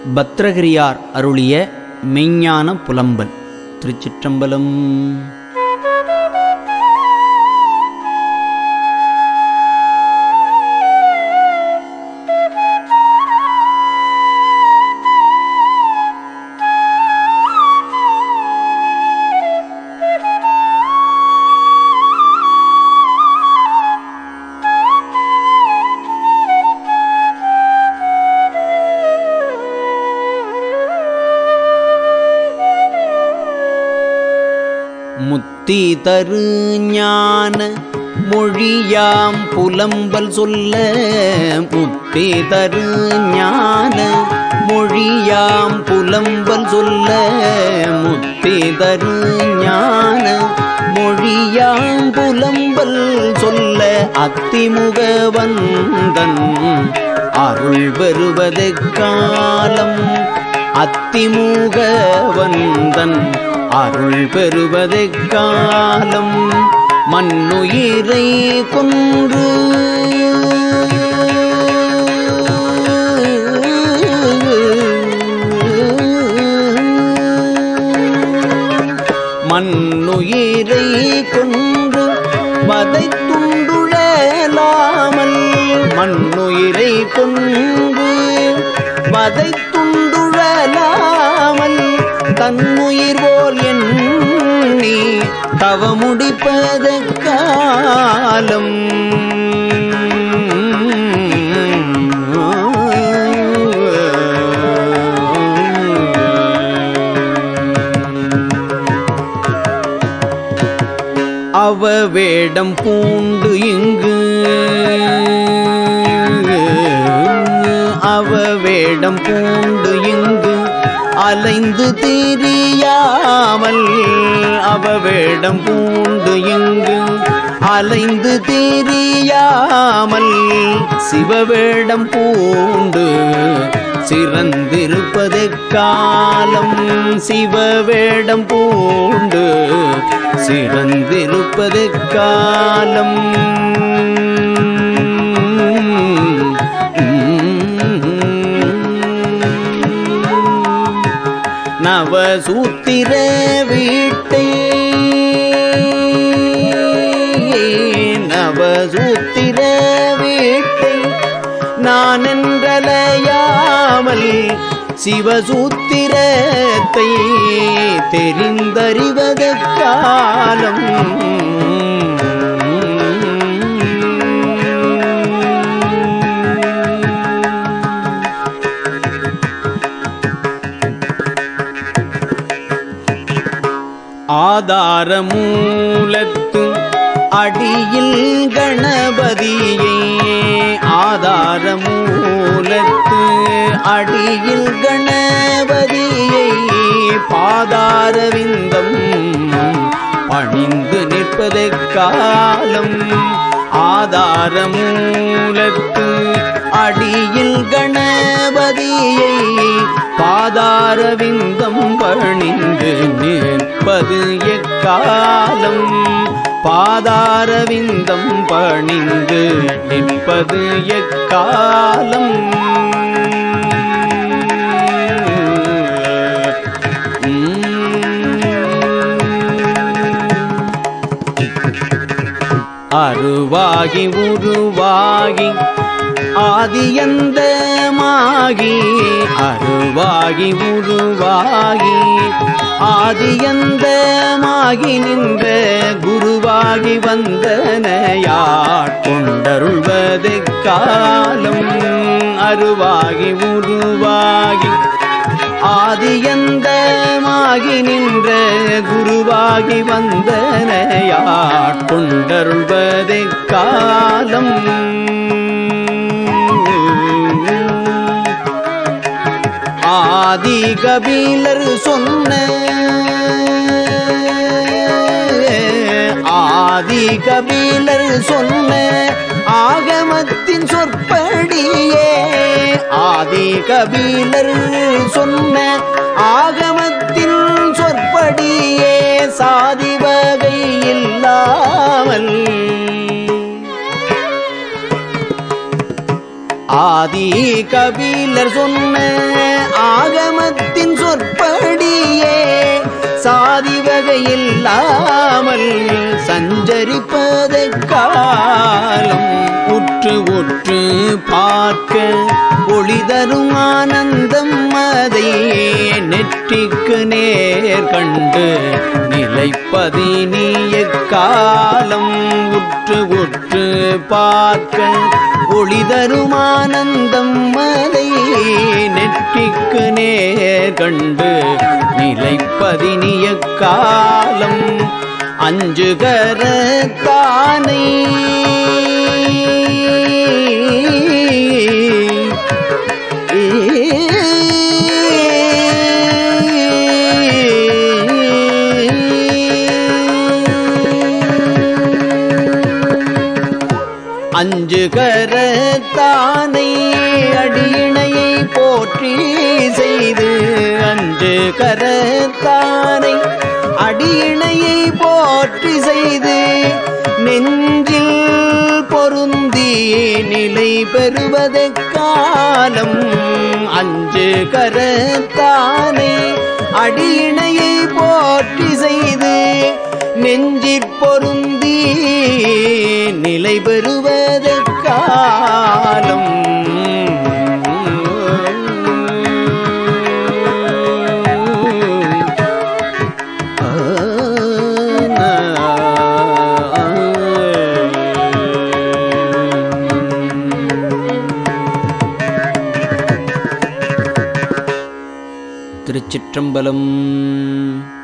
பத்ரகிரியார் அருளிய மெய்ஞான புலம்பல் திருச்சிற்றம்பலம் முத்தி தரு ஞான மொழியாம் புலம்பல் சொல்ல முத்தி தரு ஞான மொழியாம் புலம்பல் சொல்ல முத்தி தரு ஞான மொழியாம் புலம்பல் சொல்ல அத்திமுகவந்தன் அருள் வருவது காலம் அத்திமுகவந்தன் அருள் பெறுவது காலம் மண்ணுயிரை கொன்று மண்ணுயிரை கொன்று வதை துண்டுழலாமல் மண்ணுயிரை கொன்று வதை துண்டுழலாமல் தன்னுயிர் போல் எண்ணி தவமுடிப்பத காலம் அவ வேடம் பூண்டு இங்கு அவ வேடம் பூண்டு இங்கு அலைந்து தெரியாமல் அவ வேடம் பூண்டு இங்கு அலைந்து தெரியாமல் சிவவேடம் பூண்டு சிறந்திருப்பது காலம் சிவவேடம் பூண்டு சிறந்திருப்பது காலம் நவசூத்திர வீட்டை நவசூத்திர வீட்டை நான் என்றலையாமல் சிவசூத்திரத்தை தெரிந்தறிவது காலம் ஆதார மூலத்து அடியில் கணபதியே ஆதார மூலத்து அடியில் கணபதியை பாதார விந்தம் பணிந்து நிற்பது காலம் ஆதார மூலத்து அடியில் கணபதியை பாதார விந்தம் பணிந்து நிற்பது எக்காலம் பாதார விந்தம் பணிந்து நிற்பது எக்காலம் அருவாகி உருவாகி ஆதியந்தமாகி அருவாகி உருவாகி ஆதியந்தமாகி நின்ற குருவாகி வந்தனையாட்கொண்டருள்வது காலம் அருவாகி உருவாகி ஆதியந்தமாகி நின்ற குருவாகி வந்தனையாட்கொண்டருள்வது காலம் ஆதி கபீலர் சொன்ன ஆதி கபீலர் சொன்ன ஆகமத்தின் சொற்படியே ஆதி கபீலர் சொன்ன ஆகமத்தின் சொற்படியே சாதி வகை இல்லாமல் ஆதி கபிலர் சொன்ன ஆகமத்தின் சொற்படியே சாதி வகையில்லாமல் சஞ்சரிப்பதைக் காலம் உற்று உற்று பார்க்க ஒளி தரும் ஆனந்தம் அதை நெற்றிக்கு நேர் கண்டு நிலைப்பதினிய காலம் உற்று உற்று பார்க்க ஒளி தரும் ஆனந்தம் அதை நெற்றிக்கு நேர் கண்டு நிலைப்பதினிய காலம் அஞ்சுகர தானை அஞ்சு கரத்தானை அடியினையை போற்றி செய்து அஞ்சு கரத்தானை அடியினையை போற்றி செய்து நெஞ்சில் பொருந்தி நிலை பெறுவதைக் காலம் அஞ்சு கரத்தானை அடியினையை போற்றி செய்து நெஞ்சிற் பொருந்தி நிலை பெறுவதற்காலம் திருச்சிற்றம்பலம்